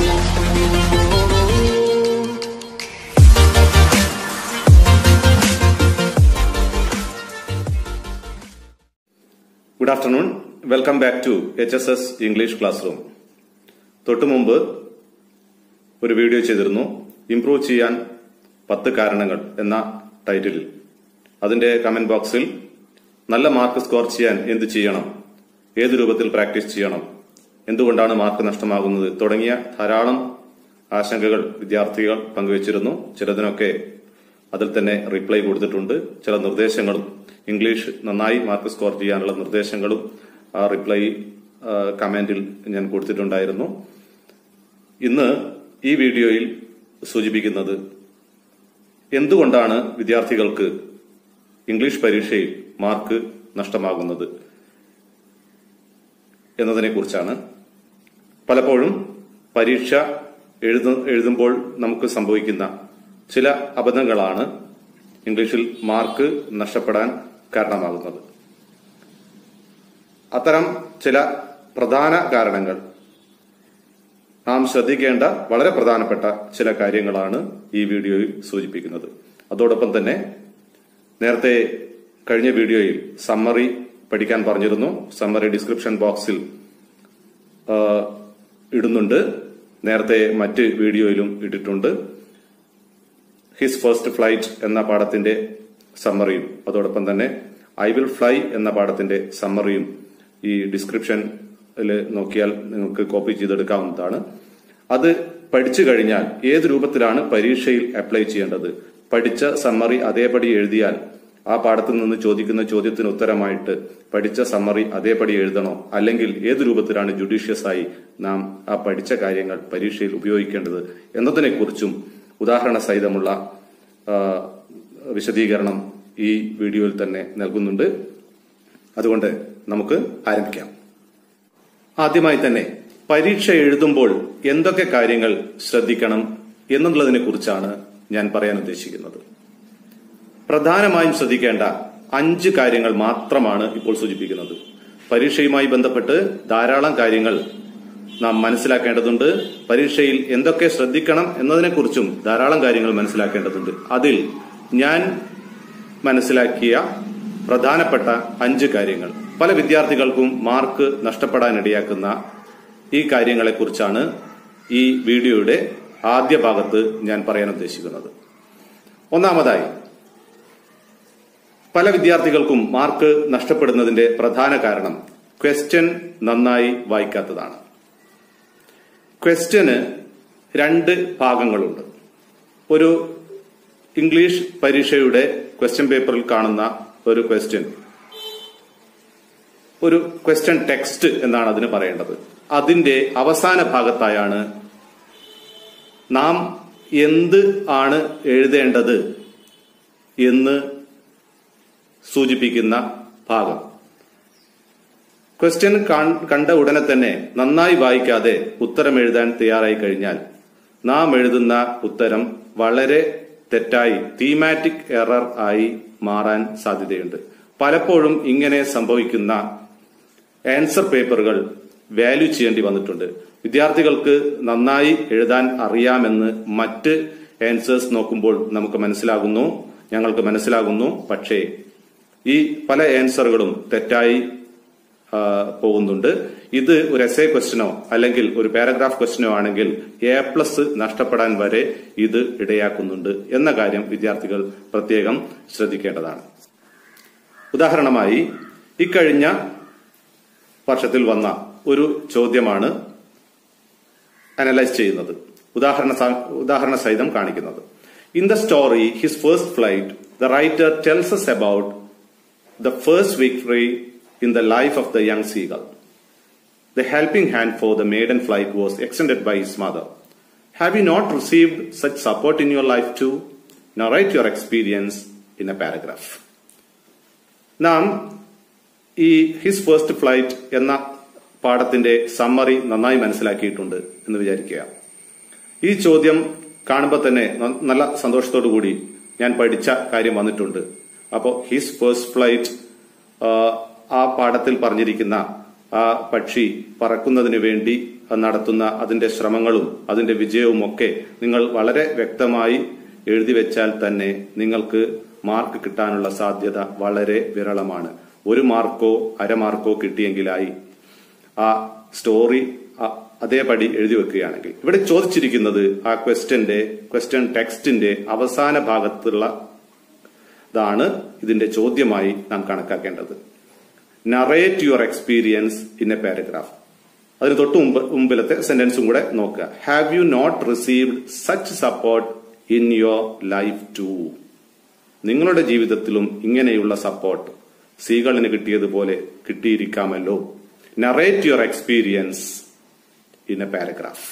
Good afternoon welcome back to H S S English classroom തൊട്ടു മുമ്പ് ഒരു video ചെയ്തിരുന്നു ഇംപ്രൂവ് ചെയ്യാൻ പത്ത് കാരണങ്ങൾ എന്ന ടൈറ്റിലിൽ അതിന്റെ കമന്റ് ബോക്സിൽ നല്ല മാർക്ക് സ്കോർ ചെയ്യാൻ എന്ത് ചെയ്യണം ഏത് രൂപത്തിൽ പ്രാക്ടീസ് ചെയ്യണം എന്തുകൊണ്ടാണ് മാർക്ക് നഷ്ടമാകുന്നത് തുടങ്ങിയ ധാരാളം ആശങ്കകൾ വിദ്യാർത്ഥികൾ പങ്കുവച്ചിരുന്നു ചിലതിനൊക്കെ അതിൽ തന്നെ റിപ്ലൈ കൊടുത്തിട്ടുണ്ട് ചില നിർദ്ദേശങ്ങളും ഇംഗ്ലീഷ് നന്നായി മാർക്ക് സ്കോർ ചെയ്യാനുള്ള നിർദ്ദേശങ്ങളും ആ റിപ്ലൈ ആ, കമന്റിൽ ഞാൻ കൊടുത്തിട്ടുണ്ടായിരുന്നു ഇന്ന് ഈ വീഡിയോയിൽ സൂചിപ്പിക്കുന്നത് എന്തുകൊണ്ടാണ് വിദ്യാർത്ഥികൾക്ക് ഇംഗ്ലീഷ് പരീക്ഷയിൽ മാർക്ക് നഷ്ടമാകുന്നത് എന്നതിനെ കുറിച്ചാണ് പലപ്പോഴും പരീക്ഷ എഴുതു എഴുതുമ്പോൾ നമുക്ക് സംഭവിക്കുന്ന ചില അബദ്ധങ്ങളാണ് ഇംഗ്ലീഷിൽ മാർക്ക് നഷ്ടപ്പെടാൻ കാരണമാകുന്നത് അത്തരം ചില പ്രധാന കാരണങ്ങൾ നാം ശ്രദ്ധിക്കേണ്ട വളരെ പ്രധാനപ്പെട്ട ചില കാര്യങ്ങളാണ് ഈ വീഡിയോയിൽ സൂചിപ്പിക്കുന്നത് അതോടൊപ്പം തന്നെ നേരത്തെ കഴിഞ്ഞ വീഡിയോയിൽ സമ്മറി പഠിക്കാൻ പറഞ്ഞിരുന്നു സമ്മറി ഡിസ്ക്രിപ്ഷൻ ബോക്സിൽ ആ, ഇടുന്നുണ്ട് നേരത്തെ മറ്റ് വീഡിയോയിലും ഇട്ടിട്ടുണ്ട് ഹിസ് ഫസ്റ്റ് ഫ്ലൈറ്റ് എന്ന പാഠത്തിന്റെ സമ്മറിയും അതോടൊപ്പം തന്നെ ഐ വിൽ ഫ്ലൈ എന്ന പാഠത്തിന്റെ സമ്മറിയും ഈ ഡിസ്ക്രിപ്ഷനിൽ നോക്കിയാൽ നിങ്ങൾക്ക് കോപ്പി ചെയ്തെടുക്കാവുന്നതാണ് അത് പഠിച്ചു കഴിഞ്ഞാൽ ഏത് രൂപത്തിലാണ് പരീക്ഷയിൽ അപ്ലൈ ചെയ്യേണ്ടത് പഠിച്ച സമ്മറി അതേപടി എഴുതിയാൽ ആ പാഠത്തിൽ നിന്ന് ചോദിക്കുന്ന ചോദ്യത്തിന് ഉത്തരമായിട്ട് പഠിച്ച സമ്മറി അതേപടി എഴുതണോ അല്ലെങ്കിൽ ഏത് രൂപത്തിലാണ് ജുഡീഷ്യസ് ആയി നാം ആ പഠിച്ച കാര്യങ്ങൾ പരീക്ഷയിൽ ഉപയോഗിക്കേണ്ടത് എന്നതിനെക്കുറിച്ചും ഉദാഹരണ സഹിതമുള്ള ആ, വിശദീകരണം ഈ വീഡിയോയിൽ തന്നെ നൽകുന്നുണ്ട് അതുകൊണ്ട് നമുക്ക് ആരംഭിക്കാം ആദ്യമായി തന്നെ പരീക്ഷ എഴുതുമ്പോൾ എന്തൊക്കെ കാര്യങ്ങൾ ശ്രദ്ധിക്കണം എന്നുള്ളതിനെ കുറിച്ചാണ് ഞാൻ പറയാൻ ഉദ്ദേശിക്കുന്നത് പ്രധാനമായും ശ്രദ്ധിക്കേണ്ട അഞ്ച് കാര്യങ്ങൾ മാത്രമാണ് ഇപ്പോൾ സൂചിപ്പിക്കുന്നത് പരീക്ഷയുമായി ബന്ധപ്പെട്ട് ധാരാളം കാര്യങ്ങൾ നാം മനസ്സിലാക്കേണ്ടതുണ്ട് പരീക്ഷയിൽ എന്തൊക്കെ ശ്രദ്ധിക്കണം എന്നതിനെക്കുറിച്ചും ധാരാളം കാര്യങ്ങൾ മനസ്സിലാക്കേണ്ടതുണ്ട് അതിൽ ഞാൻ മനസ്സിലാക്കിയ പ്രധാനപ്പെട്ട അഞ്ച് കാര്യങ്ങൾ പല വിദ്യാർത്ഥികൾക്കും മാർക്ക് നഷ്ടപ്പെടാനിടയാക്കുന്ന ഈ കാര്യങ്ങളെക്കുറിച്ചാണ് ഈ വീഡിയോയുടെ ആദ്യ ഭാഗത്ത് ഞാൻ പറയാൻ ഉദ്ദേശിക്കുന്നത് ഒന്നാമതായി പല വിദ്യാർത്ഥികൾക്കും മാർക്ക് നഷ്ടപ്പെടുന്നതിന്റെ പ്രധാന കാരണം ക്വസ്റ്റ്യൻ നന്നായി വായിക്കാത്തതാണ് ക്വസ്റ്റ്യന് രണ്ട് ഭാഗങ്ങളുണ്ട് ഒരു ഇംഗ്ലീഷ് പരീക്ഷയുടെ ക്വസ്റ്റ്യൻ പേപ്പറിൽ കാണുന്ന ഒരു ക്വസ്റ്റ്യൻ ഒരു ക്വസ്റ്റ്യൻ ടെക്സ്റ്റ് എന്നാണ് അതിന് പറയേണ്ടത് അതിന്റെ അവസാന ഭാഗത്തായാണ് നാം എന്ത് ആണ് എഴുതേണ്ടത് എന്ന് സൂചിപ്പിക്കുന്ന ഭാഗം ക്വസ്റ്റ്യൻ കാൺ- കണ്ട ഉടനെ തന്നെ നന്നായി വായിക്കാതെ ഉത്തരം എഴുതാൻ തയ്യാറായി കഴിഞ്ഞാൽ നാം എഴുതുന്ന ഉത്തരം വളരെ തെറ്റായി തീമാറ്റിക് എറർ ആയി മാറാൻ സാധ്യതയുണ്ട് പലപ്പോഴും ഇങ്ങനെ സംഭവിക്കുന്ന ആൻസർ പേപ്പറുകൾ വാല്യൂ ചെയ്യേണ്ടി വന്നിട്ടുണ്ട് വിദ്യാർത്ഥികൾക്ക് നന്നായി എഴുതാൻ അറിയാമെന്ന് മറ്റ് ആൻസേഴ്സ് നോക്കുമ്പോൾ നമുക്ക് മനസ്സിലാകുന്നു ഞങ്ങൾക്ക് മനസ്സിലാകുന്നു പക്ഷേ ഈ പല ആൻസറുകളും തെറ്റായി ആ, പോകുന്നുണ്ട് ഇത് ഒരു എസ് എ ക്വസ്റ്റ്യനോ അല്ലെങ്കിൽ ഒരു പാരഗ്രാഫ് ക്വസ്റ്റ്യനോ ആണെങ്കിൽ എ പ്ലസ് നഷ്ടപ്പെടാൻ വരെ ഇത് ഇടയാക്കുന്നുണ്ട് എന്ന കാര്യം വിദ്യാർത്ഥികൾ പ്രത്യേകം ശ്രദ്ധിക്കേണ്ടതാണ് ഉദാഹരണമായി ഇക്കഴിഞ്ഞ വർഷത്തിൽ വന്ന ഒരു ചോദ്യമാണ് അനലൈസ് ചെയ്യുന്നത് ഉദാഹരണ സ- ഉദാഹരണ സഹിതം കാണിക്കുന്നത് in the story his first flight the writer tells us about the first victory in the life of the young seagull. The helping hand for the maiden flight was extended by his mother. Have you not received such support in your life too? Narrate your experience in a paragraph. നാം ഈ his first flight എന്ന പാഠത്തിന്റെ summary നന്നായി മനസ്സിലാക്കിയിട്ടുണ്ട് എന്ന് വിചാരിക്കുക ഈ ചോദ്യം കാണുമ്പോൾ തന്നെ ന- നല്ല സന്തോഷത്തോടു കൂടി ഞാൻ പഠിച്ച കാര്യം വന്നിട്ടുണ്ട് അപ്പോൾ ഹിസ് ഫസ്റ്റ് ഫ്ലൈറ്റ് ആ പാഠത്തിൽ പറഞ്ഞിരിക്കുന്ന ആ പക്ഷി പറക്കുന്നതിന് വേണ്ടി നടത്തുന്ന അതിന്റെ ശ്രമങ്ങളും അതിന്റെ വിജയവും ഒക്കെ നിങ്ങൾ വളരെ വ്യക്തമായി എഴുതി വെച്ചാൽ തന്നെ നിങ്ങൾക്ക് മാർക്ക് കിട്ടാനുള്ള സാധ്യത വളരെ വിരളമാണ് ഒരു മാർക്കോ അരമാർക്കോ കിട്ടിയെങ്കിലായി ആ സ്റ്റോറി അ- അതേപടി എഴുതി വെക്കുകയാണെങ്കിൽ ഇവിടെ ചോദിച്ചിരിക്കുന്നത് ആ ക്വസ്റ്റ്യന്റെ ക്വസ്റ്റ്യൻ ടെക്സ്റ്റിന്റെ അവസാന ഭാഗത്തുള്ള താണ് ഇതിന്റെ ചോദ്യമായി നാം കണക്കാക്കേണ്ടത് narrate your experience in a paragraph അതിന് തൊട്ട് മുമ്പ് മുമ്പിലത്തെ സെന്റൻസും കൂടെ നോക്കുക have you not received such support in your life too നിങ്ങളുടെ ജീവിതത്തിലും ഇങ്ങനെയുള്ള സപ്പോർട്ട് സീകളിന് കിട്ടിയതുപോലെ കിട്ടിയിരിക്കാമല്ലോ narrate your experience in a paragraph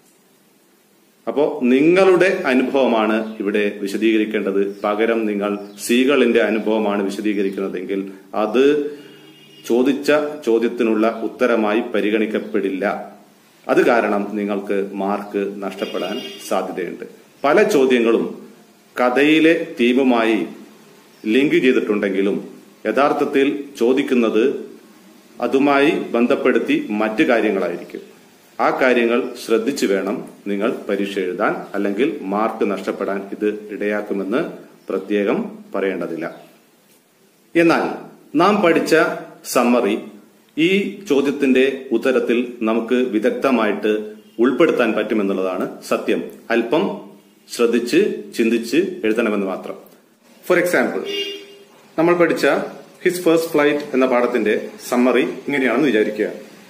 അപ്പോ നിങ്ങളുടെ അനുഭവമാണ് ഇവിടെ വിശദീകരിക്കേണ്ടത് പകരം നിങ്ങൾ സീകളിന്റെ അനുഭവമാണ് വിശദീകരിക്കുന്നതെങ്കിൽ അത് ചോദിച്ച ചോദ്യത്തിനുള്ള ഉത്തരമായി പരിഗണിക്കപ്പെടില്ല അത് കാരണം നിങ്ങൾക്ക് മാർക്ക് നഷ്ടപ്പെടാൻ സാധ്യതയുണ്ട് പല ചോദ്യങ്ങളും കഥയിലെ തീമുമായി ലിങ്ക് ചെയ്തിട്ടുണ്ടെങ്കിലും യഥാർത്ഥത്തിൽ ചോദിക്കുന്നത് അതുമായി ബന്ധപ്പെടുത്തി മറ്റു കാര്യങ്ങളായിരിക്കും ആ കാര്യങ്ങൾ ശ്രദ്ധിച്ചു വേണം നിങ്ങൾ പരീക്ഷ എഴുതാൻ അല്ലെങ്കിൽ മാർക്ക് നഷ്ടപ്പെടാൻ ഇത് ഇടയാക്കുമെന്ന് പ്രത്യേകം പറയേണ്ടതില്ല എന്നാൽ നാം പഠിച്ച സമ്മറി ഈ ചോദ്യത്തിന്റെ ഉത്തരത്തിൽ നമുക്ക് വിദഗ്ധമായിട്ട് ഉൾപ്പെടുത്താൻ പറ്റുമെന്നുള്ളതാണ് സത്യം അല്പം ശ്രദ്ധിച്ച് ചിന്തിച്ച് എഴുതണമെന്ന് മാത്രം ഫോർ എക്സാമ്പിൾ നമ്മൾ പഠിച്ച ഹിസ് ഫസ്റ്റ് ഫ്ലൈറ്റ് എന്ന പാഠത്തിന്റെ സമ്മറി ഇങ്ങനെയാണെന്ന് വിചാരിക്കുക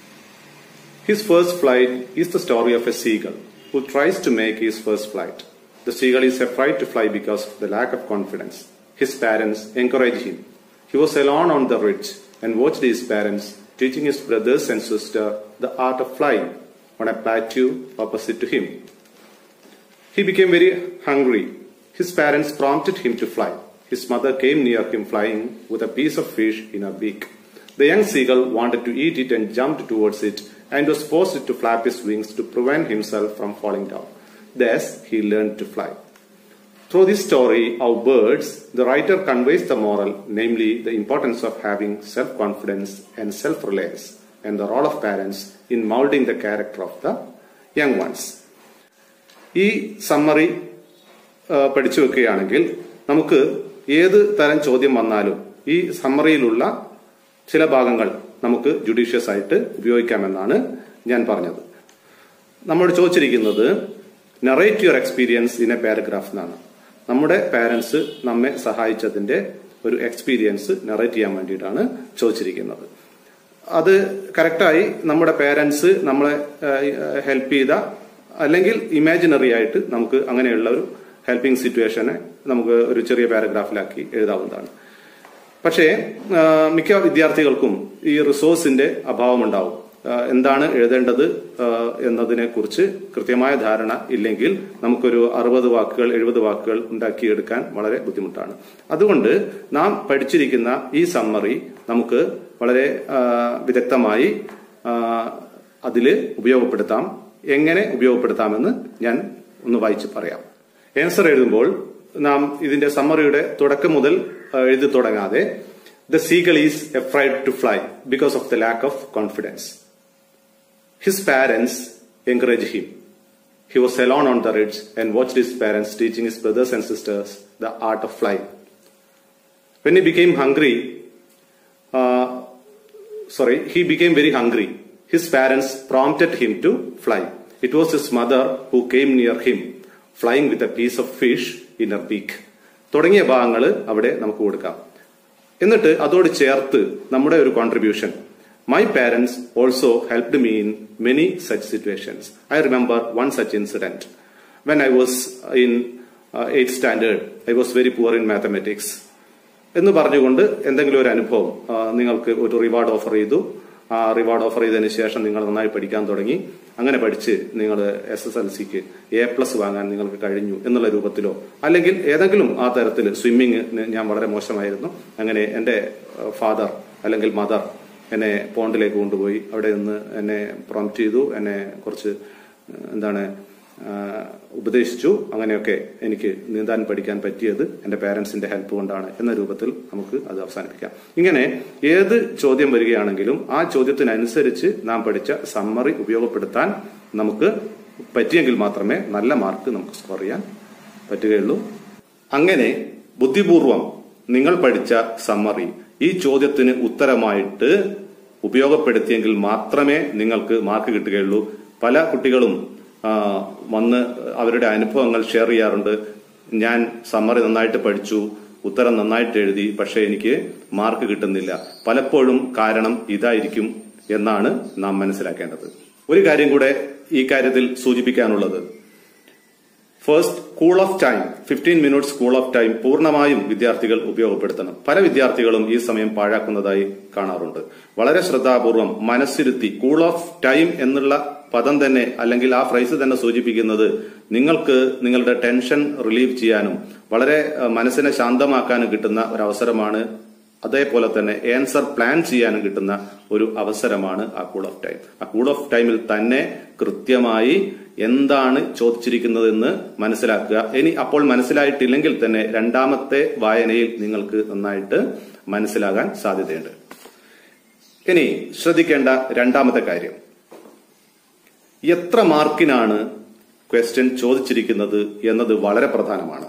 His first flight is the story of a seagull who tries to make his first flight. The seagull is afraid to fly because of the lack of confidence. His parents encourage him. He was alone on the ridge and watched his parents teaching his brothers and sister the art of flying on a plateau opposite to him. He became very hungry. His parents prompted him to fly. His mother came near him flying with a piece of fish in her beak. The young seagull wanted to eat it and jumped towards it and was forced to flap his wings to prevent himself from falling down. Thus, he learned to fly. Through this story of birds, the writer conveys the moral, namely the importance of having self confidence and self reliance, and the role of parents in molding the character of the young ones. ഈ summary പഠിച്ചു വെക്കുകയാണെങ്കിൽ നമുക്ക് ഏത് തരം ചോദ്യം വന്നാലും ഈ സമ്മറിയിലുള്ള ചില ഭാഗങ്ങൾ നമുക്ക് ജുഡീഷ്യസ് ആയിട്ട് ഉപയോഗിക്കാമെന്നാണ് ഞാൻ പറഞ്ഞത് നമ്മോട് ചോദിച്ചിരിക്കുന്നത് narrate your experience in a paragraph എന്നാണ് നമ്മുടെ പാരന്റ്സ് നമ്മെ സഹായിച്ചതിന്റെ ഒരു എക്സ്പീരിയൻസ് നറേറ്റ് ചെയ്യാൻ വേണ്ടിയിട്ടാണ് ചോദിച്ചിരിക്കുന്നത് അത് കറക്റ്റായി നമ്മുടെ പേരൻസ് നമ്മളെ ഹെൽപ്പ് ചെയ്ത അല്ലെങ്കിൽ ഇമാജിനറി ആയിട്ട് നമുക്ക് അങ്ങനെയുള്ള ഒരു ഹെൽപ്പിംഗ് സിറ്റുവേഷനെ നമുക്ക് ഒരു ചെറിയ പാരഗ്രാഫിലാക്കി എഴുതാവുന്നതാണ് പക്ഷേ ആ, മിക്ക വിദ്യാർത്ഥികൾക്കും ഈ റിസോഴ്സിന്റെ അഭാവം ഉണ്ടാവും ആ, എന്താണ് എഴുതേണ്ടത് ആ, എന്നതിനെ കുറിച്ച് കൃത്യമായ ധാരണ ഇല്ലെങ്കിൽ നമുക്കൊരു അറുപത് വാക്കുകൾ എഴുപത് വാക്കുകൾ ഉണ്ടാക്കിയെടുക്കാൻ വളരെ ബുദ്ധിമുട്ടാണ് അതുകൊണ്ട് നാം പഠിച്ചിരിക്കുന്ന ഈ സമ്മറി നമുക്ക് വളരെ ആ, വിദഗ്ധമായി അതിൽ ഉപയോഗപ്പെടുത്താം എങ്ങനെ ഉപയോഗപ്പെടുത്താമെന്ന് ഞാൻ ഒന്ന് വായിച്ച് പറയാം ആൻസർ എഴുതുമ്പോൾ നാം ഇതിന്റെ സമ്മറിയുടെ തുടക്കം മുതൽ ആ, എഴുതി തുടങ്ങാതെ the seagull is afraid to fly because of the lack of confidence his parents encourage him He was alone on the ridge and watched his parents teaching his brothers and sisters the art of flying. When he became hungry, uh, sorry, he became very hungry. His parents prompted him to fly. It was his mother who came near him, flying with a piece of fish in her beak. തുടങ്ങിയ ഭാഗങ്ങൾ അവിടെ നമുക്ക് കൊടുക്കാം എന്നിട്ട് അതോട് ചേർത്ത് നമ്മുടെ ഒരു contribution my parents also helped me in many such situations I remember one such incident when I was in eighth standard I was very poor in mathematics എന്ന് പറഞ്ഞുകൊണ്ട് എന്തെങ്കിലും ഒരു അനുഭവം ആ, നിങ്ങൾക്ക് ഒരു റിവാർഡ് ഓഫർ ചെയ്തു ആ റിവാർഡ് ഓഫർ ചെയ്തതിന് ശേഷം നിങ്ങൾ നന്നായി പഠിക്കാൻ തുടങ്ങി അങ്ങനെ പഠിച്ച് നിങ്ങൾ എസ് എസ് എൽ സിക്ക് എ പ്ലസ് വാങ്ങാൻ നിങ്ങൾക്ക് കഴിഞ്ഞു എന്നുള്ള രൂപത്തിലോ അല്ലെങ്കിൽ ഏതെങ്കിലും ആ തരത്തിൽ സ്വിമ്മിങ് ഞാൻ വളരെ മോശമായിരുന്നു അങ്ങനെ എൻ്റെ ഫാദർ അല്ലെങ്കിൽ മദർ എന്നെ പോണ്ടിലേക്ക് കൊണ്ടുപോയി അവിടെ നിന്ന് എന്നെ പ്രൊംപ്റ്റ് ചെയ്തു എന്നെ കുറച്ച് എന്താണ് ആ, ഉപദേശിച്ചു അങ്ങനെയൊക്കെ എനിക്ക് നീന്താൻ പഠിക്കാൻ പറ്റിയത് എന്റെ പാരന്റ്സിന്റെ ഹെൽപ്പ് കൊണ്ടാണ് എന്ന രൂപത്തിൽ നമുക്ക് അത് അവസാനിപ്പിക്കാം ഇങ്ങനെ ഏത് ചോദ്യം വരികയാണെങ്കിലും ആ ചോദ്യത്തിനനുസരിച്ച് നാം പഠിച്ച സമ്മറി ഉപയോഗപ്പെടുത്താൻ നമുക്ക് പറ്റിയെങ്കിൽ മാത്രമേ നല്ല മാർക്ക് നമുക്ക് സ്കോർ ചെയ്യാൻ പറ്റുകയുള്ളൂ അങ്ങനെ ബുദ്ധിപൂർവം നിങ്ങൾ പഠിച്ച സമ്മറി ഈ ചോദ്യത്തിന് ഉത്തരമായിട്ട് ഉപയോഗപ്പെടുത്തിയെങ്കിൽ മാത്രമേ നിങ്ങൾക്ക് മാർക്ക് കിട്ടുകയുള്ളൂ പല കുട്ടികളും ആ, വന്ന് അവരുടെ അനുഭവങ്ങൾ ഷെയർ ചെയ്യാറുണ്ട് ഞാൻ സമ്മറി നന്നായിട്ട് പഠിച്ചു ഉത്തരം നന്നായിട്ട് എഴുതി പക്ഷെ എനിക്ക് മാർക്ക് കിട്ടുന്നില്ല പലപ്പോഴും കാരണം ഇതായിരിക്കും എന്നാണ് നാം മനസ്സിലാക്കേണ്ടത് ഒരു കാര്യം കൂടെ ഈ കാര്യത്തിൽ സൂചിപ്പിക്കാനുള്ളത് first cool off time fifteen minutes cool off time പൂർണ്ണമായും വിദ്യാർത്ഥികൾ ഉപയോഗപ്പെടുത്തണം പല വിദ്യാർത്ഥികളും ഈ സമയം പാഴാക്കുന്നതായി കാണാറുണ്ട് വളരെ ശ്രദ്ധാപൂർവം മനസ്സിരുത്തി കൂൾ ഓഫ് ടൈം എന്നുള്ള പദം തന്നെ അല്ലെങ്കിൽ ആ ഫ്രൈസ് തന്നെ സൂചിപ്പിക്കുന്നത് നിങ്ങൾക്ക് നിങ്ങളുടെ ടെൻഷൻ റിലീവ് ചെയ്യാനും വളരെ അഹ്, മനസ്സിനെ ശാന്തമാക്കാനും കിട്ടുന്ന ഒരു അവസരമാണ് അതേപോലെ തന്നെ ആൻസർ പ്ലാൻ ചെയ്യാനും കിട്ടുന്ന ഒരു അവസരമാണ് ആ കൂൾ ഓഫ് ടൈം ആ കൂൾ ഓഫ് ടൈമിൽ തന്നെ കൃത്യമായി എന്താണ് ചോദിച്ചിരിക്കുന്നതെന്ന് മനസ്സിലാക്കുക ഇനി അപ്പോൾ മനസ്സിലായിട്ടില്ലെങ്കിൽ തന്നെ രണ്ടാമത്തെ വായനയിൽ നിങ്ങൾക്ക് നന്നായിട്ട് മനസ്സിലാകാൻ സാധ്യതയുണ്ട് ഇനി ശ്രദ്ധിക്കേണ്ട രണ്ടാമത്തെ കാര്യം എത്ര മാർക്കിനാണ് ക്വസ്റ്റ്യൻ ചോദിച്ചിരിക്കുന്നത് എന്നത് വളരെ പ്രധാനമാണ്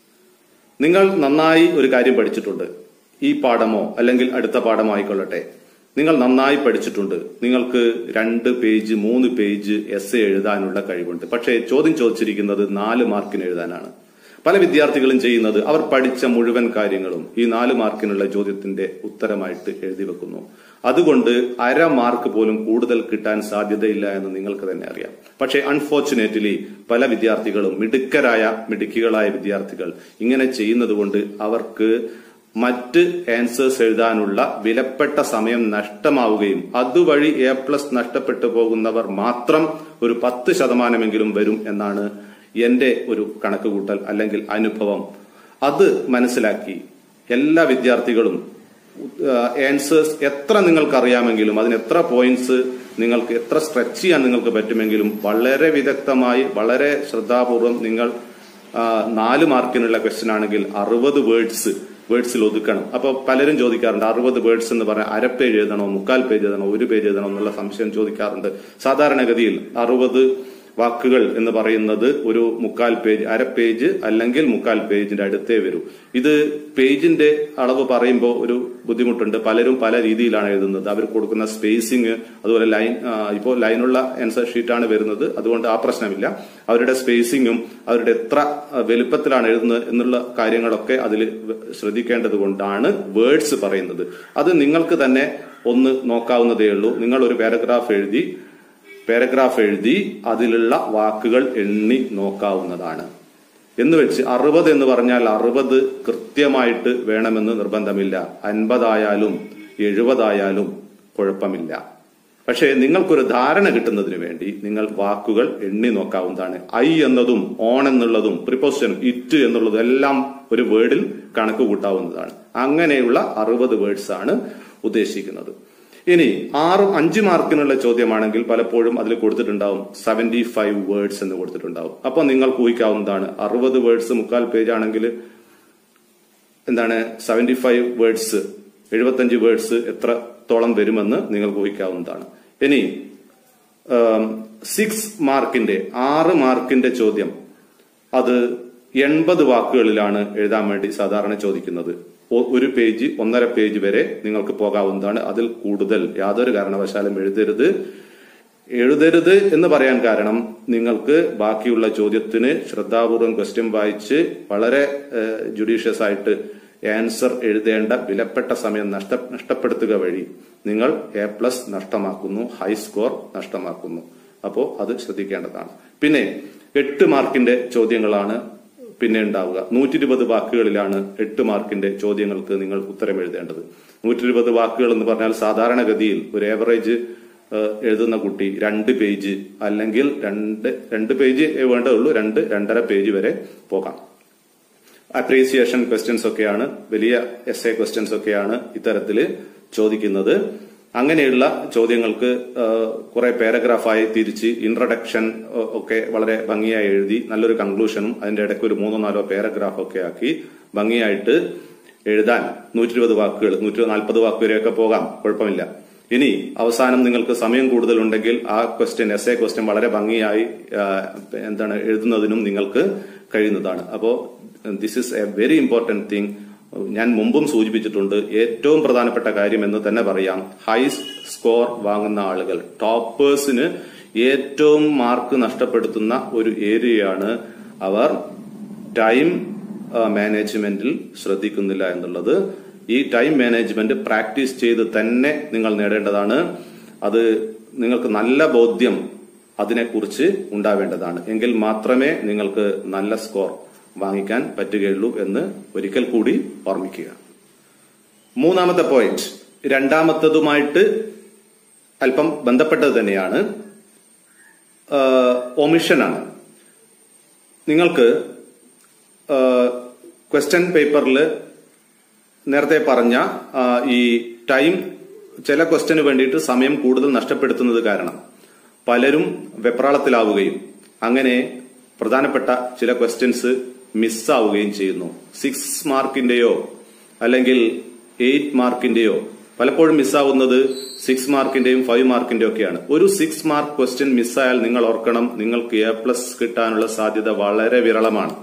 നിങ്ങൾ നന്നായി ഒരു കാര്യം പഠിച്ചിട്ടുണ്ട് ഈ പാഠമോ അല്ലെങ്കിൽ അടുത്ത പാഠമോ ആയിക്കൊള്ളട്ടെ നിങ്ങൾ നന്നായി പഠിച്ചിട്ടുണ്ട് നിങ്ങൾക്ക് രണ്ട് പേജ് മൂന്ന് പേജ് എസ് എഴുതാനുള്ള കഴിവുണ്ട് പക്ഷേ ചോദ്യം ചോദിച്ചിരിക്കുന്നത് നാല് മാർക്കിന് എഴുതാനാണ് പല വിദ്യാർത്ഥികളും ചെയ്യുന്നത് അവർ പഠിച്ച മുഴുവൻ കാര്യങ്ങളും ഈ നാല് മാർക്കിനുള്ള ചോദ്യത്തിന്റെ ഉത്തരമായിട്ട് എഴുതി വെക്കുന്നു അതുകൊണ്ട് അര മാർക്ക് പോലും കൂടുതൽ കിട്ടാൻ സാധ്യതയില്ല എന്ന് നിങ്ങൾക്ക് തന്നെ അറിയാം പക്ഷേ അൺഫോർച്ചുനേറ്റ്ലി പല വിദ്യാർത്ഥികളും മിടുക്കരായ മിടുക്കികളായ വിദ്യാർത്ഥികൾ ഇങ്ങനെ ചെയ്യുന്നത് കൊണ്ട് അവർക്ക് മറ്റ് ആൻസേഴ്സ് എഴുതാനുള്ള വിലപ്പെട്ട സമയം നഷ്ടമാവുകയും അതുവഴി എ പ്ലസ് നഷ്ടപ്പെട്ടു പോകുന്നവർ മാത്രം ഒരു പത്ത് ശതമാനമെങ്കിലും വരും എന്നാണ് എന്റെ ഒരു കണക്കുകൂട്ടൽ അല്ലെങ്കിൽ അനുഭവം അത് മനസ്സിലാക്കി എല്ലാ വിദ്യാർത്ഥികളും ആൻസേഴ്സ് എത്ര നിങ്ങൾക്ക് അറിയാമെങ്കിലും അതിന് എത്ര പോയിന്റ്സ് നിങ്ങൾക്ക് എത്ര സ്ട്രെച്ച് ചെയ്യാൻ നിങ്ങൾക്ക് പറ്റുമെങ്കിലും വളരെ വിദഗ്ധമായി വളരെ ശ്രദ്ധാപൂർവം നിങ്ങൾ ആ, നാല് മാർക്കിനുള്ള ക്വസ്റ്റ്യൻ ആണെങ്കിൽ അറുപത് വേർഡ്സ് വേർഡ്സിൽ ഒതുക്കണം അപ്പോൾ പലരും ചോദിക്കാറുണ്ട് അറുപത് വേർഡ്സ് എന്ന് പറഞ്ഞാൽ അര പേജ് എഴുതണോ മുക്കാൽ പേജ് എഴുതണോ ഒരു പേജ് എഴുതണോ എന്നുള്ള സംശയം ചോദിക്കാറുണ്ട് സാധാരണഗതിയിൽ അറുപത് വാക്കുകൾ എന്ന് പറയുന്നത് ഒരു മുക്കാൽ പേജ് അര പേജ് അല്ലെങ്കിൽ മുക്കാൽ പേജിന്റെ അടുത്തേ വരൂ ഇത് പേജിന്റെ അളവ് പറയുമ്പോൾ ഒരു ബുദ്ധിമുട്ടുണ്ട് പലരും പല രീതിയിലാണ് എഴുതുന്നത് അവർ കൊടുക്കുന്ന സ്പേസിങ് അതുപോലെ ലൈൻ ആ, ഇപ്പോൾ ലൈനുള്ള ആൻസർ ഷീറ്റാണ് വരുന്നത് അതുകൊണ്ട് ആ പ്രശ്നമില്ല അവരുടെ സ്പേസിങ്ങും അവരുടെ എത്ര ആ, വലുപ്പത്തിലാണ് എഴുതുന്നത് എന്നുള്ള കാര്യങ്ങളൊക്കെ അതിൽ ശ്രദ്ധിക്കേണ്ടത് കൊണ്ടാണ് വേർഡ്സ് പറയുന്നത് അത് നിങ്ങൾക്ക് തന്നെ ഒന്ന് നോക്കാവുന്നതേ ഉള്ളൂ നിങ്ങൾ ഒരു പാരഗ്രാഫ് എഴുതി പാരഗ്രാഫ് എഴുതി അതിലുള്ള വാക്കുകൾ എണ്ണി നോക്കാവുന്നതാണ് എന്ന് വെച്ച് അറുപത് എന്ന് പറഞ്ഞാൽ അറുപത് കൃത്യമായിട്ട് വേണമെന്ന് നിർബന്ധമില്ല അൻപതായാലും എഴുപതായാലും കുഴപ്പമില്ല പക്ഷേ നിങ്ങൾക്കൊരു ധാരണ കിട്ടുന്നതിന് വേണ്ടി നിങ്ങൾ വാക്കുകൾ എണ്ണി നോക്കാവുന്നതാണ് ഐ എന്നതും ഓൺ എന്നുള്ളതും പ്രിപ്പോസിഷൻ ഇറ്റ് എന്നുള്ളതും എല്ലാം ഒരു വേർഡിൽ കണക്ക് കൂട്ടാവുന്നതാണ് അങ്ങനെയുള്ള അറുപത് വേർഡ്സ് ആണ് ഉദ്ദേശിക്കുന്നത് ഇനി ആറ് അഞ്ച് മാർക്കിനുള്ള ചോദ്യമാണെങ്കിൽ പലപ്പോഴും അതിൽ കൊടുത്തിട്ടുണ്ടാവും സെവന്റി ഫൈവ് വേർഡ്സ് എന്ന് കൊടുത്തിട്ടുണ്ടാവും അപ്പൊ നിങ്ങൾക്ക് ഊഹിക്കാവുന്നതാണ് അറുപത് വേർഡ്സ് മുക്കാൽ പേജ് ആണെങ്കിൽ എന്താണ് സെവന്റി ഫൈവ് വേർഡ്സ് എഴുപത്തഞ്ച് വേർഡ്സ് എത്രത്തോളം വരുമെന്ന് നിങ്ങൾക്ക് ഊഹിക്കാവുന്നതാണ് ഇനി സിക്സ് മാർക്കിന്റെ ആറ് മാർക്കിന്റെ ചോദ്യം അത് എൺപത് വാക്കുകളിലാണ് എഴുതാൻ വേണ്ടി സാധാരണ ചോദിക്കുന്നത് ഒ- ഒരു പേജ് ഒന്നര പേജ് വരെ നിങ്ങൾക്ക് പോകാവുന്നതാണ് അതിൽ കൂടുതൽ യാതൊരു കാരണവശാലും എഴുതരുത് എഴുതരുത് എന്ന് പറയാൻ കാരണം നിങ്ങൾക്ക് ബാക്കിയുള്ള ചോദ്യത്തിന് ശ്രദ്ധാപൂർവം ക്വസ്റ്റ്യൻ വായിച്ച് വളരെ ജുഡീഷ്യസ് ആയിട്ട് ആൻസർ എഴുതേണ്ട വിലപ്പെട്ട സമയം നഷ്ട നഷ്ടപ്പെടുത്തുക വഴി നിങ്ങൾ എ പ്ലസ് നഷ്ടമാക്കുന്നു ഹൈ സ്കോർ നഷ്ടമാക്കുന്നു അപ്പോൾ അത് ശ്രദ്ധിക്കേണ്ടതാണ് പിന്നെ എട്ട് മാർക്കിന്റെ ചോദ്യങ്ങളാണ് പിന്നെ ഉണ്ടാവുക നൂറ്റി ഇരുപത് വാക്കുകളിലാണ് എട്ട് മാർക്കിന്റെ ചോദ്യങ്ങൾക്ക് നിങ്ങൾ ഉത്തരം എഴുതേണ്ടത് നൂറ്റി ഇരുപത് വാക്കുകൾ എന്ന് പറഞ്ഞാൽ സാധാരണഗതിയിൽ ഒരു ഏവറേജ് ഏഹ്, എഴുതുന്ന കുട്ടി രണ്ട് പേജ് അല്ലെങ്കിൽ രണ്ട് രണ്ട് പേജ് വേണ്ടതുള്ളൂ രണ്ട് രണ്ടര പേജ് വരെ പോകാം അപ്രീസിയേഷൻ ക്വസ്റ്റ്യൻസ് ഒക്കെയാണ് വലിയ എസ് എ ക്വസ്റ്റ്യൻസ് ഒക്കെയാണ് ഇത്തരത്തില് ചോദിക്കുന്നത് അങ്ങനെയുള്ള ചോദ്യങ്ങൾക്ക് കുറെ പാരഗ്രാഫായി തിരിച്ച് ഇൻട്രഡക്ഷൻ ഒക്കെ വളരെ ഭംഗിയായി എഴുതി നല്ലൊരു കൺക്ലൂഷനും അതിന്റെ ഇടയ്ക്ക് ഒരു മൂന്നോ നാലോ പാരഗ്രാഫ് ഒക്കെ ആക്കി ഭംഗിയായിട്ട് എഴുതാൻ നൂറ്റി ഇരുപത് വാക്കുകൾ നൂറ്റി നാൽപ്പത് വാക്ക് വരെയൊക്കെ പോകാം കുഴപ്പമില്ല ഇനി അവസാനം നിങ്ങൾക്ക് സമയം കൂടുതലുണ്ടെങ്കിൽ ആ ക്വസ്റ്റ്യൻ എസ് എ ക്വസ്റ്റ്യൻ വളരെ ഭംഗിയായി ആ, എന്താണ് എഴുതുന്നതിനും നിങ്ങൾക്ക് കഴിയുന്നതാണ് അപ്പോ this is a very important thing ഞാൻ മുമ്പും സൂചിപ്പിച്ചിട്ടുണ്ട് ഏറ്റവും പ്രധാനപ്പെട്ട കാര്യം എന്ന് തന്നെ പറയാം ഹൈ സ്കോർ വാങ്ങുന്ന ആളുകൾ ടോപ്പേഴ്സിന് ഏറ്റവും മാർക്ക് നഷ്ടപ്പെടുത്തുന്ന ഒരു ഏരിയയാണ് അവർ ടൈം മാനേജ്മെന്റിൽ ശ്രദ്ധിക്കുന്നില്ല എന്നുള്ളത് ഈ ടൈം മാനേജ്മെന്റ് പ്രാക്ടീസ് ചെയ്ത് തന്നെ നിങ്ങൾ നേടേണ്ടതാണ് അത് നിങ്ങൾക്ക് നല്ല ബോധ്യം അതിനെക്കുറിച്ച് ഉണ്ടാവേണ്ടതാണ് എങ്കിൽ മാത്രമേ നിങ്ങൾക്ക് നല്ല സ്കോർ വാങ്ങിക്കാൻ പറ്റുകയുള്ളൂ എന്ന് ഒരിക്കൽ കൂടി ഓർമ്മിക്കുക മൂന്നാമത്തെ പോയിന്റ് രണ്ടാമത്തതുമായിട്ട് അല്പം ബന്ധപ്പെട്ടത് തന്നെയാണ് ഒമിഷനാണ് നിങ്ങൾക്ക് ക്വസ്റ്റ്യൻ പേപ്പറിൽ നേരത്തെ പറഞ്ഞ ആ, ഈ ടൈം ചില ക്വസ്റ്റ്യന് വേണ്ടിയിട്ട് സമയം കൂടുതൽ നഷ്ടപ്പെടുത്തുന്നത് കാരണം പലരും വെപ്രാളത്തിലാവുകയും അങ്ങനെ പ്രധാനപ്പെട്ട ചില ക്വസ്റ്റ്യൻസ് മിസ്സാവുകയും ചെയ്യുന്നു സിക്സ് മാർക്കിന്റെയോ അല്ലെങ്കിൽ എയ്റ്റ് മാർക്കിന്റെയോ പലപ്പോഴും മിസ്സാവുന്നത് സിക്സ് മാർക്കിന്റെയും ഫൈവ് മാർക്കിന്റെ ഒക്കെയാണ് ഒരു സിക്സ് മാർക്ക് ക്വസ്റ്റ്യൻ മിസ്സായാൽ നിങ്ങൾ ഓർക്കണം നിങ്ങൾക്ക് എ പ്ലസ് കിട്ടാനുള്ള സാധ്യത വളരെ വിരളമാണ്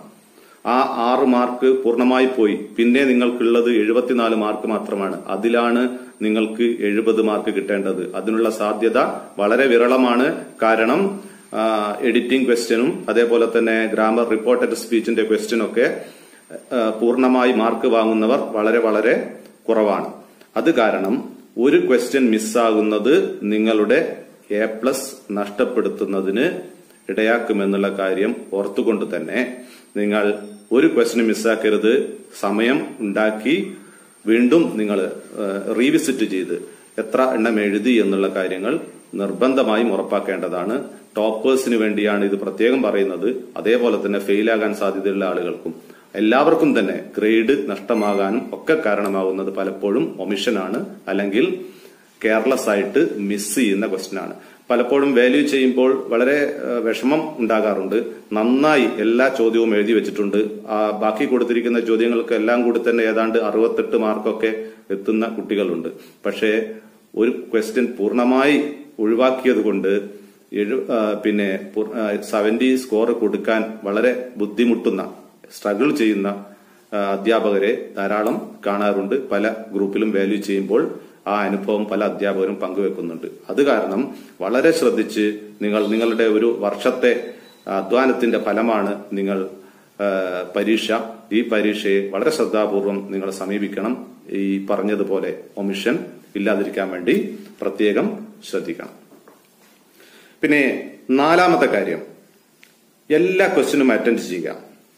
ആ ആറ് മാർക്ക് പൂർണ്ണമായി പോയി പിന്നെ നിങ്ങൾക്കുള്ളത് എഴുപത്തിനാല് മാർക്ക് മാത്രമാണ് അതിലാണ് നിങ്ങൾക്ക് എഴുപത് മാർക്ക് കിട്ടേണ്ടത് അതിനുള്ള സാധ്യത വളരെ വിരളമാണ് കാരണം എഡിറ്റിംഗ് ക്വസ്റ്റ്യനും അതേപോലെ തന്നെ ഗ്രാമർ റിപ്പോർട്ടഡ് സ്പീച്ചിന്റെ ക്വസ്റ്റ്യനൊക്കെ ആ, പൂർണ്ണമായി മാർക്ക് വാങ്ങുന്നവർ വളരെ വളരെ കുറവാണ് അത് കാരണം ഒരു ക്വസ്റ്റ്യൻ മിസ്സാകുന്നത് നിങ്ങളുടെ എ പ്ലസ് നഷ്ടപ്പെടുത്തുന്നതിന് ഇടയാക്കുമെന്നുള്ള കാര്യം ഓർത്തുകൊണ്ട് തന്നെ നിങ്ങൾ ഒരു ക്വസ്റ്റ്യൻ മിസ്സാക്കരുത് സമയം ഉണ്ടാക്കി വീണ്ടും നിങ്ങൾ റീവിസിറ്റ് ചെയ്ത് എത്ര എണ്ണം എഴുതി എന്നുള്ള കാര്യങ്ങൾ നിർബന്ധമായും ഉറപ്പാക്കേണ്ടതാണ് ടോപ്പേഴ്സിന് വേണ്ടിയാണ് ഇത് പ്രത്യേകം പറയുന്നത് അതേപോലെ തന്നെ ഫെയിലാകാൻ സാധ്യതയുള്ള ആളുകൾക്കും എല്ലാവർക്കും തന്നെ ഗ്രേഡ് നഷ്ടമാകാനും ഒക്കെ കാരണമാകുന്നത് പലപ്പോഴും ഒമിഷനാണ് അല്ലെങ്കിൽ കെയർലെസ് ആയിട്ട് മിസ് ചെയ്യുന്ന ക്വസ്റ്റ്യൻ ആണ് പലപ്പോഴും വാല്യൂ ചെയ്യുമ്പോൾ വളരെ ഏഹ്, വിഷമം ഉണ്ടാകാറുണ്ട് നന്നായി എല്ലാ ചോദ്യവും എഴുതി വെച്ചിട്ടുണ്ട് ആ, ബാക്കി കൊടുത്തിരിക്കുന്ന ചോദ്യങ്ങൾക്ക് എല്ലാം കൂടി തന്നെ ഏതാണ്ട് അറുപത്തെട്ട് മാർക്കൊക്കെ എത്തുന്ന കുട്ടികളുണ്ട് പക്ഷേ ഒരു ക്വസ്റ്റ്യൻ പൂർണ്ണമായി ഒഴിവാക്കിയത് കൊണ്ട് എഴു- ആ, പിന്നെ സെവന്റി സ്കോർ കൊടുക്കാൻ വളരെ ബുദ്ധിമുട്ടുന്ന സ്ട്രഗിൾ ചെയ്യുന്ന ആ, അധ്യാപകരെ ധാരാളം കാണാറുണ്ട് പല ഗ്രൂപ്പിലും വാല്യൂ ചെയ്യുമ്പോൾ ആ അനുഭവം പല അധ്യാപകരും പങ്കുവെക്കുന്നുണ്ട് അത് കാരണം വളരെ ശ്രദ്ധിച്ച് നിങ്ങൾ നിങ്ങളുടെ ഒരു വർഷത്തെ അധ്വാനത്തിന്റെ ഫലമാണ് നിങ്ങൾ ആ, പരീക്ഷ ഈ പരീക്ഷയെ വളരെ ശ്രദ്ധാപൂർവം നിങ്ങൾ സമീപിക്കണം ഈ പറഞ്ഞതുപോലെ ഒമിഷൻ ഇല്ലാതിരിക്കാൻ വേണ്ടി പ്രത്യേകം ശ്രദ്ധിക്കണം പിന്നെ നാലാമത്തെ കാര്യം എല്ലാ ക്വസ്റ്റ്യനും അറ്റൻഡ് ചെയ്യുക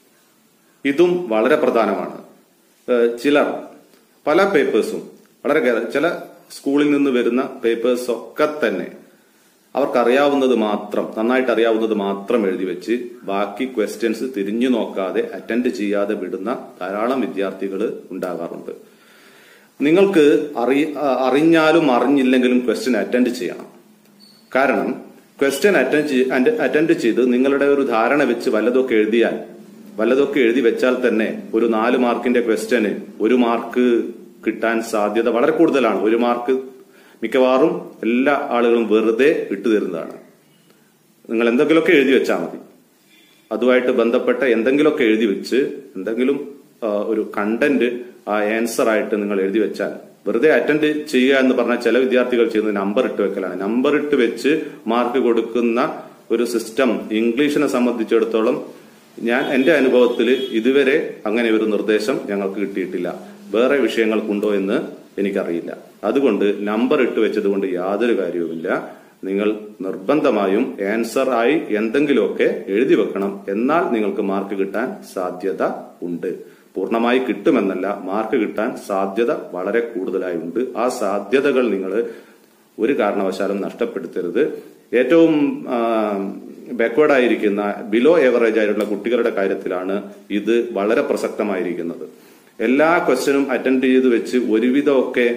ഇതും വളരെ പ്രധാനമാണ് ഏഹ് ചിലർ പല പേപ്പേഴ്സും വളരെ കേ- ചില സ്കൂളിൽ നിന്ന് വരുന്ന പേപ്പേഴ്സ് ഒക്കെ തന്നെ അവർക്കറിയാവുന്നത് മാത്രം നന്നായിട്ട് അറിയാവുന്നത് മാത്രം എഴുതി വെച്ച് ബാക്കി ക്വസ്റ്റ്യൻസ് തിരിഞ്ഞു നോക്കാതെ അറ്റൻഡ് ചെയ്യാതെ വിടുന്ന ധാരാളം വിദ്യാർത്ഥികൾ ഉണ്ടാകാറുണ്ട് നിങ്ങൾക്ക് അറി അ- അറിഞ്ഞാലും അറിഞ്ഞില്ലെങ്കിലും ക്വസ്റ്റ്യൻ അറ്റൻഡ് ചെയ്യണം കാരണം ക്വസ്റ്റ്യൻ അറ്റൻഡ് അറ്റൻഡ് ചെയ്ത് നിങ്ങളുടെ ഒരു ധാരണ വെച്ച് വല്ലതൊക്കെ എഴുതിയാൽ വല്ലതൊക്കെ എഴുതി വെച്ചാൽ തന്നെ ഒരു നാല് മാർക്കിന്റെ ക്വസ്റ്റ്യന് ഒരു മാർക്ക് കിട്ടാൻ സാധ്യത വളരെ കൂടുതലാണ് ഒരു മാർക്ക് മിക്കവാറും എല്ലാ ആളുകളും വെറുതെ ഇട്ടുതരുന്നതാണ് നിങ്ങൾ എന്തെങ്കിലുമൊക്കെ എഴുതി വെച്ചാൽ മതി അതുമായിട്ട് ബന്ധപ്പെട്ട എന്തെങ്കിലുമൊക്കെ എഴുതി വെച്ച് എന്തെങ്കിലും ആ, ഒരു കണ്ടന്റ് ആ ആൻസർ ആയിട്ട് നിങ്ങൾ എഴുതി വെച്ചാൽ വെറുതെ അറ്റൻഡ് ചെയ്യുക എന്ന് പറഞ്ഞാൽ ചില വിദ്യാർത്ഥികൾ ചെയ്യുന്നത് നമ്പർ ഇട്ട് വെക്കലാണ് നമ്പർ ഇട്ട് വെച്ച് മാർക്ക് കൊടുക്കുന്ന ഒരു സിസ്റ്റം ഇംഗ്ലീഷിനെ സംബന്ധിച്ചിടത്തോളം ഞാൻ എന്റെ അനുഭവത്തിൽ ഇതുവരെ അങ്ങനെ ഒരു നിർദ്ദേശം ഞങ്ങൾക്ക് കിട്ടിയിട്ടില്ല വേറെ വിഷയങ്ങൾക്കുണ്ടോ എന്ന് എനിക്കറിയില്ല അതുകൊണ്ട് നമ്പർ ഇട്ട് വെച്ചത് കൊണ്ട് യാതൊരു കാര്യവുമില്ല നിങ്ങൾ നിർബന്ധമായും ആൻസർ ആയി എന്തെങ്കിലുമൊക്കെ എഴുതി വെക്കണം എന്നാൽ നിങ്ങൾക്ക് മാർക്ക് കിട്ടാൻ സാധ്യത ഉണ്ട് പൂർണ്ണമായി കിട്ടുമെന്നല്ല മാർക്ക് കിട്ടാൻ സാധ്യത വളരെ കൂടുതലായി ഉണ്ട് ആ സാധ്യതകൾ നിങ്ങൾ ഒരു കാരണവശാലും നഷ്ടപ്പെടുത്തരുത് ഏറ്റവും ബാക്ക്വേർഡ് ആയിരിക്കുന്ന ബിലോ ഏവറേജ് ആയിട്ടുള്ള കുട്ടികളുടെ കാര്യത്തിലാണ് ഇത് വളരെ പ്രസക്തമായിരിക്കുന്നത് എല്ലാ ക്വസ്റ്റ്യനും അറ്റൻഡ് ചെയ്ത് വെച്ച് ഒരുവിധമൊക്കെ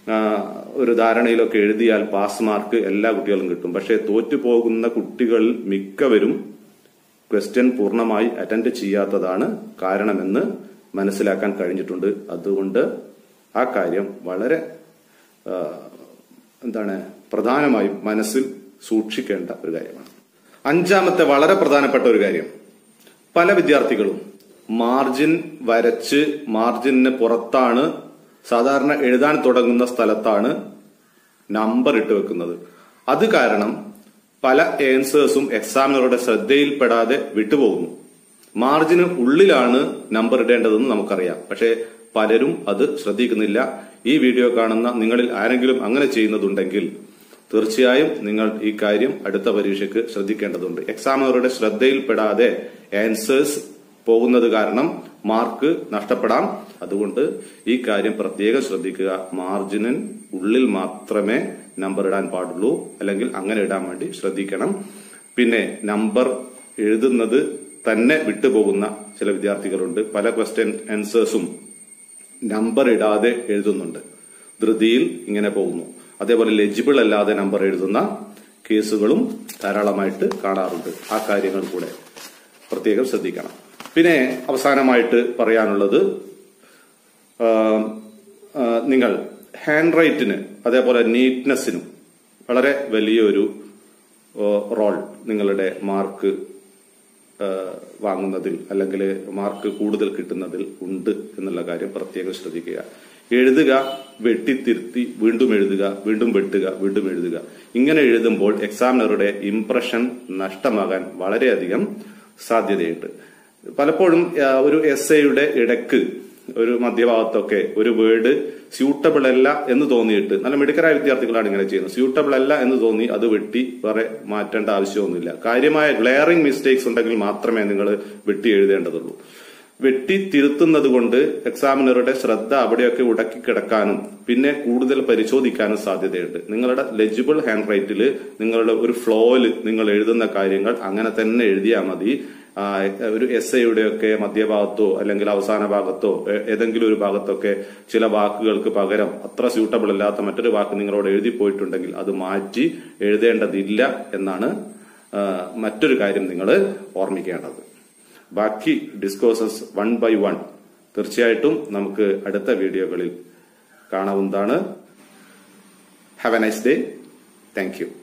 ആ, ഒരു ധാരണയിലൊക്കെ എഴുതിയാൽ പാസ് മാർക്ക് എല്ലാ കുട്ടികളും കിട്ടും പക്ഷേ തോറ്റു പോകുന്ന കുട്ടികൾ മിക്കവരും ക്വസ്റ്റ്യൻ പൂർണ്ണമായി അറ്റൻഡ് ചെയ്യാത്തതാണ് കാരണമെന്ന് മനസ്സിലാക്കാൻ കഴിഞ്ഞിട്ടുണ്ട് അതുകൊണ്ട് ആ കാര്യം വളരെ ആ, എന്താണ് പ്രധാനമായും മനസ്സിൽ സൂക്ഷിക്കേണ്ട ഒരു കാര്യമാണ് അഞ്ചാമത്തെ വളരെ പ്രധാനപ്പെട്ട ഒരു കാര്യം പല വിദ്യാർത്ഥികളും മാർജിൻ വരച്ച് മാർജിന് പുറത്താണ് സാധാരണ എഴുതാൻ തുടങ്ങുന്ന സ്ഥലത്താണ് നമ്പർ ഇട്ട് വെക്കുന്നത് അത് കാരണം പല ഏൻസേഴ്സും എക്സാമിനറുടെ ശ്രദ്ധയിൽപ്പെടാതെ വിട്ടുപോകുന്നു മാർജിന് ഉള്ളിലാണ് നമ്പർ ഇടേണ്ടതെന്ന് നമുക്കറിയാം പക്ഷേ പലരും അത് ശ്രദ്ധിക്കുന്നില്ല ഈ വീഡിയോ കാണുന്ന നിങ്ങളിൽ ആരെങ്കിലും അങ്ങനെ ചെയ്യുന്നതുണ്ടെങ്കിൽ തീർച്ചയായും നിങ്ങൾ ഈ കാര്യം അടുത്ത പരീക്ഷയ്ക്ക് ശ്രദ്ധിക്കേണ്ടതുണ്ട് എക്സാമിനറുടെ ശ്രദ്ധയിൽപ്പെടാതെ ആൻസേഴ്സ് പോകുന്നത് കാരണം മാർക്ക് നഷ്ടപ്പെടാം അതുകൊണ്ട് ഈ കാര്യം പ്രത്യേകം ശ്രദ്ധിക്കുക മാർജിനിൻ ഉള്ളിൽ മാത്രമേ നമ്പർ ഇടാൻ പാടുള്ളൂ അല്ലെങ്കിൽ അങ്ങനെ ഇടാൻ വേണ്ടി ശ്രദ്ധിക്കണം പിന്നെ നമ്പർ എഴുതുന്നത് തന്നെ വിട്ടുപോകുന്ന ചില വിദ്യാർത്ഥികളുണ്ട് പല ക്വസ്റ്റ്യൻ ആൻസേഴ്സും നമ്പർ ഇടാതെ എഴുതുന്നുണ്ട് ധൃതിയിൽ ഇങ്ങനെ പോകുന്നു അതേപോലെ ലെജിബിൾ അല്ലാതെ നമ്പർ എഴുതുന്ന കേസുകളും ധാരാളമായിട്ട് കാണാറുണ്ട് ആ കാര്യങ്ങൾ കൂടെ പ്രത്യേകം ശ്രദ്ധിക്കണം പിന്നെ അവസാനമായിട്ട് പറയാനുള്ളത് ആ, ആ, നിങ്ങൾ ഹാൻഡ് റൈറ്റിന് അതേപോലെ നീറ്റ്നെസ്സിനും വളരെ വലിയൊരു ഓ, റോൾ നിങ്ങളുടെ മാർക്ക് ആ, വാങ്ങുന്നതിൽ അല്ലെങ്കിൽ മാർക്ക് കൂടുതൽ കിട്ടുന്നതിൽ ഉണ്ട് എന്നുള്ള കാര്യം പ്രത്യേകം ശ്രദ്ധിക്കുക എഴുതുക വെട്ടിത്തിരുത്തി വീണ്ടും എഴുതുക വീണ്ടും വെട്ടുക വീണ്ടും എഴുതുക ഇങ്ങനെ എഴുതുമ്പോൾ എക്സാമിനറുടെ ഇംപ്രഷൻ നഷ്ടമാകാൻ വളരെയധികം സാധ്യതയുണ്ട് പലപ്പോഴും ആ, ഒരു എസ് എയുടെ ഇടക്ക് ഒരു മധ്യഭാഗത്തൊക്കെ ഒരു വേർഡ് സ്യൂട്ടബിൾ അല്ല എന്ന് തോന്നിയിട്ട് നല്ല മിടുക്കരായ വിദ്യാർത്ഥികളാണ് ഇങ്ങനെ ചെയ്യുന്നത് സ്യൂട്ടബിൾ അല്ല എന്ന് തോന്നി അത് വെട്ടി വേറെ മാറ്റേണ്ട ആവശ്യമൊന്നുമില്ല കാര്യമായ ഗ്ലെയറിംഗ് മിസ്റ്റേക്സ് ഉണ്ടെങ്കിൽ മാത്രമേ നിങ്ങൾ വെട്ടി എഴുതേണ്ടതുള്ളൂ വെട്ടി തിരുത്തുന്നത് കൊണ്ട് എക്സാമിനറുടെ ശ്രദ്ധ അവിടെയൊക്കെ ഉടക്കി കിടക്കാനും പിന്നെ കൂടുതൽ പരിശോധിക്കാനും സാധ്യതയുണ്ട് നിങ്ങളുടെ ലെജിബിൾ ഹാൻഡ് റൈറ്റിൽ നിങ്ങളുടെ ഒരു ഫ്ലോയിൽ നിങ്ങൾ എഴുതുന്ന കാര്യങ്ങൾ അങ്ങനെ തന്നെ എഴുതിയാൽ മതി ആ, ഒരു എസ് ഐയുടെയൊക്കെ മധ്യഭാഗത്തോ അല്ലെങ്കിൽ അവസാന ഭാഗത്തോ ഏ- ഏതെങ്കിലും ഒരു ഭാഗത്തൊക്കെ ചില വാക്കുകൾക്ക് പകരം അത്ര സ്യൂട്ടബിൾ അല്ലാത്ത മറ്റൊരു വാക്ക് നിങ്ങളോട് എഴുതി പോയിട്ടുണ്ടെങ്കിൽ അത് മാറ്റി എഴുതേണ്ടതില്ല എന്നാണ് ആ, മറ്റൊരു കാര്യം നിങ്ങൾ ഓർമ്മിക്കേണ്ടത് ബാക്കി ഡിസ്കോസസ് വൺ ബൈ വൺ തീർച്ചയായിട്ടും നമുക്ക് അടുത്ത വീഡിയോകളിൽ കാണാവുന്നതാണ് have a nice day thank U